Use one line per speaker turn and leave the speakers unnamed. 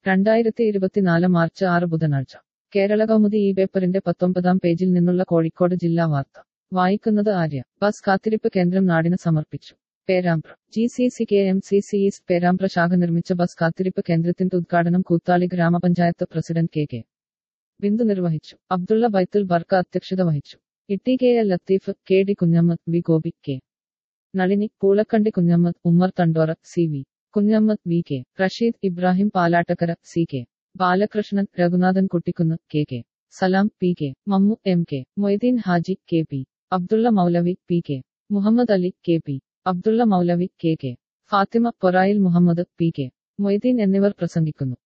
രണ്ടായിരത്തി ഇരുപത്തിനാല് മാർച്ച് ആറ് ബുധനാഴ്ച കേരള കൗമുദി ഈ പേപ്പറിന്റെ പത്തൊമ്പതാം പേജിൽ നിന്നുള്ള കോഴിക്കോട് ജില്ലാ വാർത്ത വായിക്കുന്നത് ആര്യ ബസ് കാത്തിരിപ്പ് കേന്ദ്രം നാടിന് സമർപ്പിച്ചു Perambra G C C K M C C East Perambra ശാഖ നിർമ്മിച്ച ബസ് കാത്തിരിപ്പ് കേന്ദ്രത്തിന്റെ ഉദ്ഘാടനം കൂത്താളി ഗ്രാമപഞ്ചായത്ത് പ്രസിഡന്റ് കെ കെ ബിന്ദു നിർവഹിച്ചു അബ്ദുള്ള ബൈത്തുൽ ബർക്ക അധ്യക്ഷത വഹിച്ചു Itty K L Latheef K D Kunhammad V Gopi K Nalini Poolakkandi Kunhammad Ummer Thandora C V Kunhammad V K Rasheed Ibrahim Palattakkara C K Balakrishnan Raghunathan Kuttikkunnu K K Salam P K Mammu M K Moideen Haji K P Abdulla Moulavi P K Muhammad Ali K P Abdulla Moulavi K K Fathima Porayil Muhammad P K Moideen എന്നിവർ പ്രസംഗിക്കുന്നു